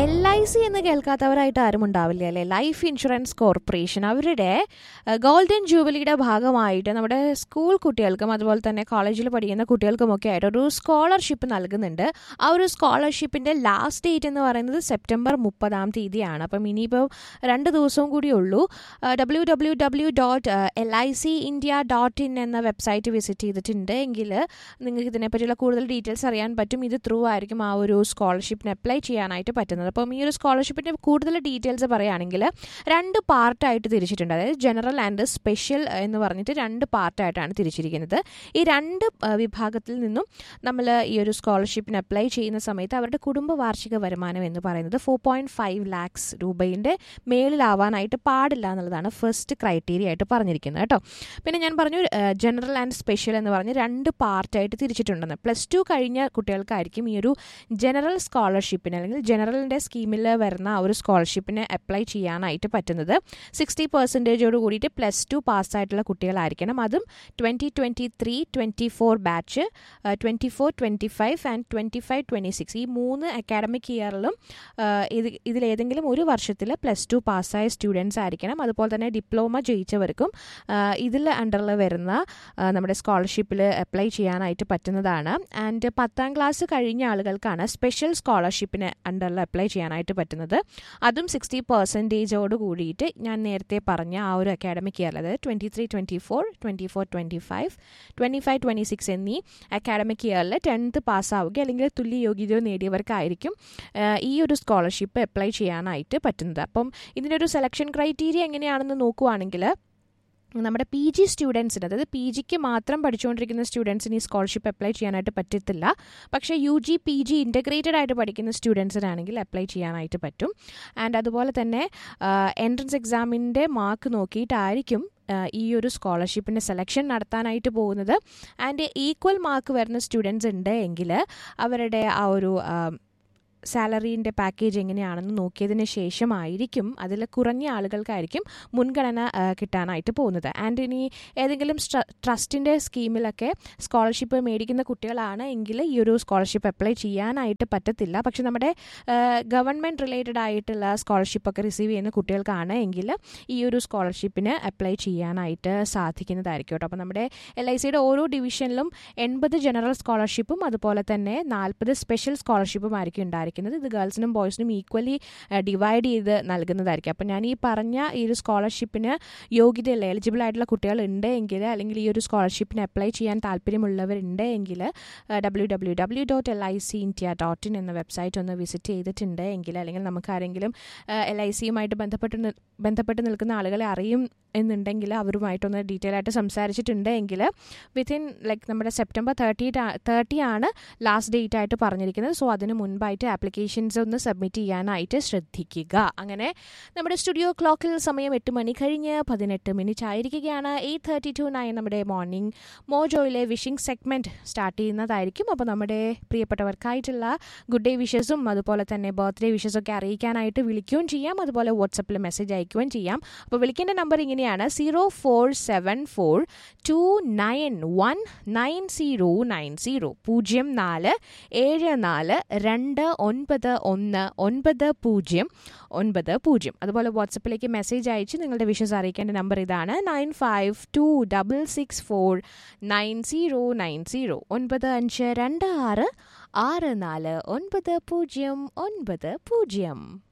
L I C എന്ന് കേൾക്കാത്തവരായിട്ട് ആരും ഉണ്ടാവില്ല അല്ലേ ലൈഫ് ഇൻഷുറൻസ് കോർപ്പറേഷൻ അവരുടെ ഗോൾഡൻ ജൂബിലിയുടെ ഭാഗമായിട്ട് നമ്മുടെ സ്കൂൾ കുട്ടികൾക്കും അതുപോലെ തന്നെ കോളേജിൽ പഠിക്കുന്ന കുട്ടികൾക്കുമൊക്കെ ആയിട്ട് ഒരു സ്കോളർഷിപ്പ് നൽകുന്നുണ്ട് ആ ഒരു സ്കോളർഷിപ്പിൻ്റെ ലാസ്റ്റ് ഡേറ്റ് എന്ന് പറയുന്നത് സെപ്റ്റംബർ മുപ്പതാം തീയതിയാണ് അപ്പം ഇനിയിപ്പോൾ രണ്ട് ദിവസവും കൂടി ഉള്ളൂ W W W dot L I C India dot in എന്ന വെബ്സൈറ്റ് വിസിറ്റ് ചെയ്തിട്ടുണ്ട് എങ്കിൽ നിങ്ങൾക്ക് ഇതിനെപ്പറ്റിയുള്ള കൂടുതൽ ഡീറ്റെയിൽസ് അറിയാൻ പറ്റും ഇത് ത്രൂ ആയിരിക്കും ആ ഒരു സ്കോളർഷിപ്പിന് അപ്ലൈ ചെയ്യാനായിട്ട് പറ്റുന്നത് അപ്പം ഈ ഒരു സ്കോളർഷിപ്പിൻ്റെ കൂടുതൽ ഡീറ്റെയിൽസ് പറയുകയാണെങ്കിൽ രണ്ട് പാർട്ടായിട്ട് തിരിച്ചിട്ടുണ്ട് അതായത് ജനറൽ ആൻഡ് സ്പെഷ്യൽ എന്ന് പറഞ്ഞിട്ട് രണ്ട് പാർട്ടായിട്ടാണ് തിരിച്ചിരിക്കുന്നത് ഈ രണ്ട് ആ, വിഭാഗത്തിൽ നിന്നും നമ്മൾ ഈ ഒരു സ്കോളർഷിപ്പിന് അപ്ലൈ ചെയ്യുന്ന സമയത്ത് അവരുടെ കുടുംബ വാർഷിക വരുമാനം എന്ന് പറയുന്നത് ഫോർ പോയിൻറ്റ് ഫൈവ് ലാക്സ് രൂപയുടെ മേളിലാവാനായിട്ട് പാടില്ല എന്നുള്ളതാണ് ഫസ്റ്റ് ക്രൈറ്റീരിയ ആയിട്ട് പറഞ്ഞിരിക്കുന്നത് കേട്ടോ പിന്നെ ഞാൻ പറഞ്ഞു ജനറൽ ആൻഡ് സ്പെഷ്യൽ എന്ന് പറഞ്ഞ് രണ്ട് പാർട്ടായിട്ട് തിരിച്ചിട്ടുണ്ടെന്ന് പ്ലസ് ടു കഴിഞ്ഞ കുട്ടികൾക്കായിരിക്കും ഈ ഒരു ജനറൽ സ്കോളർഷിപ്പിന് അല്ലെങ്കിൽ ജനറലിൻ്റെ സ്കീമിൽ വരുന്ന ആ ഒരു സ്കോളർഷിപ്പിന് അപ്ലൈ ചെയ്യാനായിട്ട് പറ്റുന്നത് സിക്സ്റ്റി പെർസെൻറ്റേജോട് കൂടിയിട്ട് പ്ലസ് ടു പാസ്സായിട്ടുള്ള കുട്ടികളായിരിക്കണം അതും twenty twenty three twenty four batch twenty four twenty five and twenty five twenty six ഈ മൂന്ന് അക്കാഡമിക് ഇയറിലും ഇത് ഇതിലേതെങ്കിലും ഒരു വർഷത്തിൽ പ്ലസ് ടു പാസ്സായ സ്റ്റുഡൻസ് ആയിരിക്കണം അതുപോലെ തന്നെ ഡിപ്ലോമ ജയിച്ചവർക്കും ഇതിൽ അണ്ടറിൽ വരുന്ന ആ, നമ്മുടെ സ്കോളർഷിപ്പിൽ അപ്ലൈ ചെയ്യാനായിട്ട് പറ്റുന്നതാണ് ആൻഡ് പത്താം ക്ലാസ് കഴിഞ്ഞ ആളുകൾക്കാണ് സ്പെഷ്യൽ സ്കോളർഷിപ്പിന് അണ്ടറിൽ അപ്ലൈ ചെയ്യാനായിട്ട് പറ്റുന്നത് അതും സിക്സ്റ്റി പെർസെൻറ്റേജോട് കൂടിയിട്ട് ഞാൻ നേരത്തെ പറഞ്ഞ ആ ഒരു അക്കാഡമിക് ഇയറിൽ അതായത് twenty three twenty four twenty four twenty five twenty five twenty six എന്നീ അക്കാഡമിക് ഇയറിൽ ടെൻത്ത് പാസ്സാവുക അല്ലെങ്കിൽ തുല്യ യോഗ്യതയോ നേടിയവർക്കായിരിക്കും ആ, ഈ ഒരു സ്കോളർഷിപ്പ് അപ്ലൈ ചെയ്യാനായിട്ട് പറ്റുന്നത് അപ്പം ഇതിൻ്റെ ഒരു സെലക്ഷൻ ക്രൈറ്റീരിയ എങ്ങനെയാണെന്ന് നോക്കുവാണെങ്കിൽ നമ്മുടെ പി ജി സ്റ്റുഡൻസിന് അതായത് പി ജിക്ക് മാത്രം പഠിച്ചുകൊണ്ടിരിക്കുന്ന സ്റ്റുഡൻസിന് ഈ സ്കോളർഷിപ്പ് അപ്ലൈ ചെയ്യാനായിട്ട് പറ്റത്തില്ല പക്ഷേ U G P G integrated ആയിട്ട് പഠിക്കുന്ന സ്റ്റുഡൻസിനാണെങ്കിൽ അപ്ലൈ ചെയ്യാനായിട്ട് പറ്റും ആൻഡ് അതുപോലെ തന്നെ എൻട്രൻസ് എക്സാമിൻ്റെ മാർക്ക് നോക്കിയിട്ടായിരിക്കും ആ, ഈ ഒരു സ്കോളർഷിപ്പിൻ്റെ സെലക്ഷൻ നടത്താനായിട്ട് പോകുന്നത് ആൻഡ് ഈക്വൽ മാർക്ക് വരുന്ന സ്റ്റുഡൻസ് ഉണ്ട് എങ്കിൽ അവരുടെ ആ ഒരു ആ, സാലറീൻ്റെ പാക്കേജ് എങ്ങനെയാണെന്ന് നോക്കിയതിന് ശേഷമായിരിക്കും അതിൽ കുറഞ്ഞ ആളുകൾക്കായിരിക്കും മുൻഗണന ആ, കിട്ടാനായിട്ട് പോകുന്നത് ആൻഡ് ഇനി ഏതെങ്കിലും ട്രസ്റ്റിൻ്റെ സ്കീമിലൊക്കെ സ്കോളർഷിപ്പ് മേടിക്കുന്ന കുട്ടികളാണ് എങ്കിൽ ഈ ഒരു സ്കോളർഷിപ്പ് അപ്ലൈ ചെയ്യാനായിട്ട് പറ്റത്തില്ല പക്ഷെ നമ്മുടെ ഗവൺമെൻറ് റിലേറ്റഡ് ആയിട്ടുള്ള സ്കോളർഷിപ്പൊക്കെ റിസീവ് ചെയ്യുന്ന കുട്ടികൾക്കാണ് എങ്കിൽ ഈ ഒരു സ്കോളർഷിപ്പിന് അപ്ലൈ ചെയ്യാനായിട്ട് സാധിക്കുന്നതായിരിക്കും കേട്ടോ അപ്പോൾ നമ്മുടെ എൽ ഐ സിയുടെ ഓരോ ഡിവിഷനിലും എൺപത് ജനറൽ സ്കോളർഷിപ്പും അതുപോലെ തന്നെ നാൽപ്പത് സ്പെഷ്യൽ സ്കോളർഷിപ്പും ആയിരിക്കും ഉണ്ടായിരിക്കുന്നത് ഇത് ഗേൾസിനും ബോയ്സിനും ഈക്വലി ഡിവൈഡ് ചെയ്ത് നൽകുന്നതായിരിക്കും അപ്പോൾ ഞാൻ ഈ പറഞ്ഞ ഈ ഒരു സ്കോളർഷിപ്പിന് യോഗ്യതയുള്ള എലിജിബിൾ ആയിട്ടുള്ള കുട്ടികൾ ഉണ്ട് എങ്കിൽ അല്ലെങ്കിൽ ഈ ഒരു സ്കോളർഷിപ്പിന് അപ്ലൈ ചെയ്യാൻ താല്പര്യമുള്ളവരുണ്ട് എങ്കിൽ W W W dot L I C India dot in എന്ന വെബ്സൈറ്റ് ഒന്ന് വിസിറ്റ് ചെയ്തിട്ടുണ്ട് എങ്കിൽ അല്ലെങ്കിൽ നമുക്ക് ആരെങ്കിലും എൽ ഐ സിയുമായിട്ട് ബന്ധപ്പെട്ട് നി- ബന്ധപ്പെട്ട് നിൽക്കുന്ന ആളുകളെ അറിയും എന്നുണ്ടെങ്കിൽ അവരുമായിട്ടൊന്ന് ഡീറ്റെയിൽ ആയിട്ട് സംസാരിച്ചിട്ടുണ്ട് എങ്കിൽ വിത്തിൻ ലൈക്ക് നമ്മുടെ സെപ്റ്റംബർ തേർട്ടി തേർട്ടി ആണ് ലാസ്റ്റ് ഡേറ്റ് ആയിട്ട് പറഞ്ഞിരിക്കുന്നത് സോ അതിന് മുൻപായിട്ട് ആപ്ലിക്കേഷൻസ് ഒന്ന് സബ്മിറ്റ് ചെയ്യാനായിട്ട് ശ്രദ്ധിക്കുക അങ്ങനെ നമ്മുടെ സ്റ്റുഡിയോ ക്ലോക്കിൽ സമയം എട്ട് മണി കഴിഞ്ഞ് പതിനെട്ട് മിനിറ്റ് ആയിരിക്കുകയാണ് എയ്റ്റ് തേർട്ടി ടു നയൻ നമ്മുടെ മോർണിംഗ് മോജോയിലെ വിഷിംഗ് സെഗ്മെൻറ്റ് സ്റ്റാർട്ട് ചെയ്യുന്നതായിരിക്കും അപ്പോൾ നമ്മുടെ പ്രിയപ്പെട്ടവർക്കായിട്ടുള്ള ഗുഡ് ഡേ വിഷസും അതുപോലെ തന്നെ ബർത്ത്ഡേ വിഷസ് ഒക്കെ അറിയിക്കാനായിട്ട് വിളിക്കുകയും ചെയ്യാം അതുപോലെ വാട്സപ്പിൽ മെസ്സേജ് അയക്കുകയും ചെയ്യാം അപ്പോൾ വിളിക്കേണ്ട നമ്പർ ഇങ്ങനെയാണ് zero four seven four two nine one nine zero nine zero പൂജ്യം നാല് ഏഴ് നാല് രണ്ട് ഒൻപത് ഒന്ന് ഒൻപത് പൂജ്യം ഒൻപത് പൂജ്യം അതുപോലെ വാട്സപ്പിലേക്ക് മെസ്സേജ് അയച്ച് നിങ്ങളുടെ വിഷസ് അറിയിക്കേണ്ട നമ്പർ ഇതാണ് nine five two double six four nine zero nine zero ഒൻപത് അഞ്ച് രണ്ട് ആറ് ആറ് നാല് ഒൻപത് പൂജ്യം ഒൻപത് പൂജ്യം